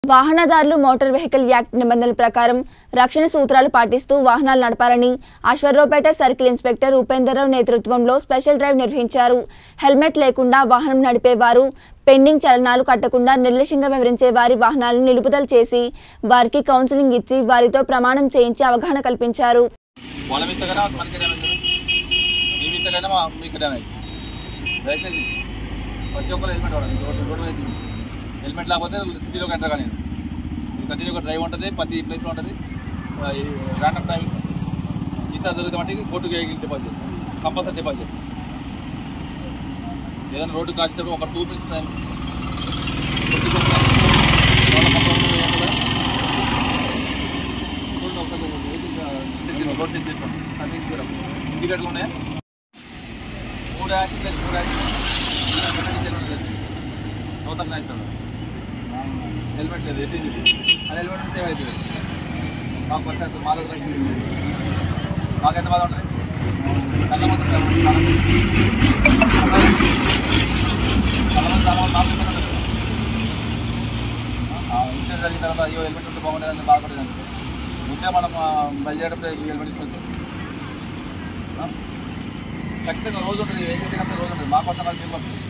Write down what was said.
వాహనదారులు motor vehicle act నిబంధనల ప్రకారం రక్షణ సూత్రాలు పాటిస్తూ వాహనాలు నడపాలని అశ్వరావుపేట సర్కిల్ ఇన్స్పెక్టర్ ఉపేందర్రావు నేతృత్వంలో స్పెషల్ డ్రైవ్ నిర్వహించారు హెల్మెట్ లేకుండా వాహనం నడిపేవారు పెండింగ్ చలనాలు కట్టకుండా నిర్లక్ష్యంగా వ్యవహరించే వారి వాహనాలను నిలుపుదల చేసి వారికి కౌన్సిలింగ్ ఇచ్చి వారితో ప్రమాణం చేయించి అవగాహన కల్పించారు వాళ్ళ మీద కదా మనకి డ్యామేజ్ మీ మీద కదా మా మీకు డ్యామేజ్ దయచేసి ప్రతి ఒక్కరు హెల్మెట్ వాడాలి రోడ్డు రోడ్డు మీద హెల్మెట్ లేకపోతే సిటీలోకి ఎంటర్ కానీ కంటిన్యూగా డ్రైవ్ ఉంటుంది ప్రతి ప్లేస్లో ఉంటుంది ర్యాండమ్ డ్రైవింగ్ ఈసారి దొరికితే మట్టి కోర్టుకి డిపాజిట్ చేస్తాం కంపల్సరీ డిపాజిట్ చేస్తాం ఏదైనా రోడ్డు కాల్చేటప్పుడు ఒక two minutes time road check చేసుకోండి అది ఇండికేటర్లు ఉన్నాయా మూడు యాక్సిడెంట్ మూడు యాక్సిడెంట్ నూతన యాక్సిడెంట్ హెల్మెట్ లేదు ఎట్టి అది హెల్మెట్ ఉంటే అవుతుంది మాకు వచ్చేస్తుంది మాలో మాకు ఎంత బాధ ఉంటుంది కళ్ళ మొత్తం చాలా మంది చాలా మంది నాకు ఇబ్బంది ఉంటుంది. ఆ ఇన్సిడెంట్ జరిగిన తర్వాత అయ్యో హెల్మెట్ ఉంటే బాగుండేదని బాధపడేది అంటే ముందే మనం ఆ, బయలుదేరేటప్పుడు ఈ హెల్మెట్ తీసుకొచ్చాం ఖచ్చితంగా రోజు ఉంటుంది ఏం చేసినప్పుడు రోజు ఉంటుంది మాకు వస్తాం మీకు వస్తుంది